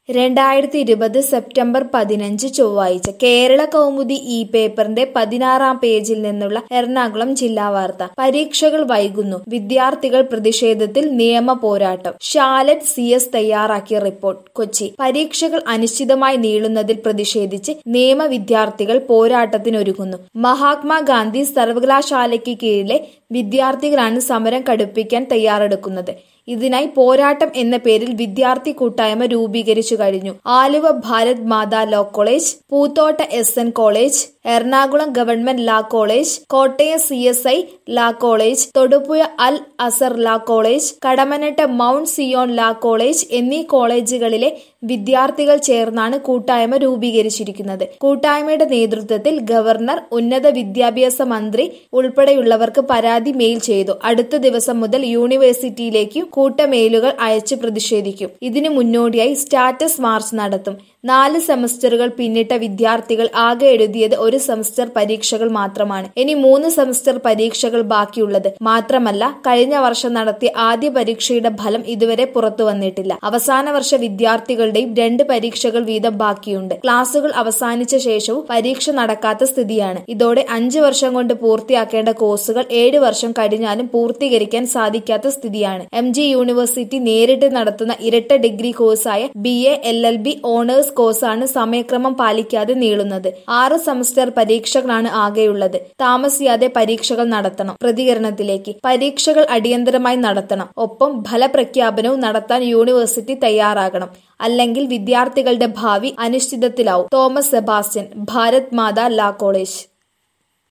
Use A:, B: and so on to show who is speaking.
A: രണ്ടായിരത്തി ഇരുപത് സെപ്റ്റംബർ പതിനഞ്ച് ചൊവ്വാഴ്ച കേരള കൗമുദി ഈ പേപ്പറിന്റെ പതിനാറാം പേജിൽ നിന്നുള്ള എറണാകുളം ജില്ലാ വാർത്ത പരീക്ഷകൾ വൈകുന്നു വിദ്യാർത്ഥികൾ പ്രതിഷേധത്തിൽ നിയമ പോരാട്ടം ഷാലറ്റ് സി എസ് തയ്യാറാക്കിയ റിപ്പോർട്ട് കൊച്ചി പരീക്ഷകൾ അനിശ്ചിതമായി നീളുന്നതിൽ പ്രതിഷേധിച്ച് നിയമ വിദ്യാർത്ഥികൾ പോരാട്ടത്തിനൊരുങ്ങുന്നു മഹാത്മാഗാന്ധി സർവകലാശാലയ്ക്ക് കീഴിലെ വിദ്യാർത്ഥികളാണ് സമരം കടുപ്പിക്കാൻ തയ്യാറെടുക്കുന്നത് ഇതിനായി പോരാട്ടം എന്ന പേരിൽ വിദ്യാർത്ഥി കൂട്ടായ്മ രൂപീകരിച്ചു കഴിഞ്ഞു Aluva Bharat Mata law college Poothotta S N college Ernakulam government law college Kottayam C S I law college Thodupuzha Al Azhar law college Kadammanitta Mount Zion law college എന്നീ കോളേജുകളിലെ വിദ്യാർത്ഥികൾ ചേർന്നാണ് കൂട്ടായ്മ രൂപീകരിച്ചിരിക്കുന്നത് കൂട്ടായ്മയുടെ നേതൃത്വത്തിൽ ഗവർണർ ഉന്നത വിദ്യാഭ്യാസ മന്ത്രി ഉൾപ്പെടെയുള്ളവർക്ക് പരാതി മെയിൽ ചെയ്തു അടുത്ത ദിവസം മുതൽ യൂണിവേഴ്സിറ്റിയിലേക്കും കൂട്ടമെയിലുകൾ അയച്ചു പ്രതിഷേധിക്കും ഇതിനു മുന്നോടിയായി സ്റ്റാറ്റസ് മാർച്ച് നടത്തും നാല് സെമസ്റ്ററുകൾ പിന്നിട്ട വിദ്യാർത്ഥികൾ ആകെ എഴുതിയത് ഒരു സെമസ്റ്റർ പരീക്ഷകൾ മാത്രമാണ് ഇനി മൂന്ന് സെമസ്റ്റർ പരീക്ഷകൾ ബാക്കിയുള്ളത് മാത്രമല്ല കഴിഞ്ഞ വർഷം നടത്തിയ ആദ്യ പരീക്ഷയുടെ ഫലം ഇതുവരെ പുറത്തു വന്നിട്ടില്ല അവസാന വർഷ വിദ്യാർത്ഥികളുടെയും രണ്ട് പരീക്ഷകൾ വീതം ബാക്കിയുണ്ട് ക്ലാസുകൾ അവസാനിച്ച ശേഷവും പരീക്ഷ നടക്കാത്ത സ്ഥിതിയാണ് ഇതോടെ അഞ്ച് വർഷം കൊണ്ട് പൂർത്തിയാക്കേണ്ട കോഴ്സുകൾ ഏഴ് വർഷം കഴിഞ്ഞാലും പൂർത്തീകരിക്കാൻ സാധിക്കാത്ത സ്ഥിതിയാണ് എം ജി യൂണിവേഴ്സിറ്റി നേരിട്ട് നടത്തുന്ന ഇരട്ട ഡിഗ്രി കോഴ്സായ B A L L B honours കോഴ്സാണ് സമയക്രമം പാലിക്കാതെ നീളുന്നത് ആറ് സെമസ്റ്റർ പരീക്ഷകളാണ് ആകെയുള്ളത് താമസിയാതെ പരീക്ഷകൾ നടത്തണം പ്രതികരണത്തിലേക്ക് പരീക്ഷകൾ അടിയന്തരമായി നടത്തണം ഒപ്പം ഫലപ്രഖ്യാപനവും നടത്താൻ യൂണിവേഴ്സിറ്റി തയ്യാറാകണം അല്ലെങ്കിൽ വിദ്യാർത്ഥികളുടെ ഭാവി അനിശ്ചിതത്തിലാവും Thomas Sebastian Bharat Mata law college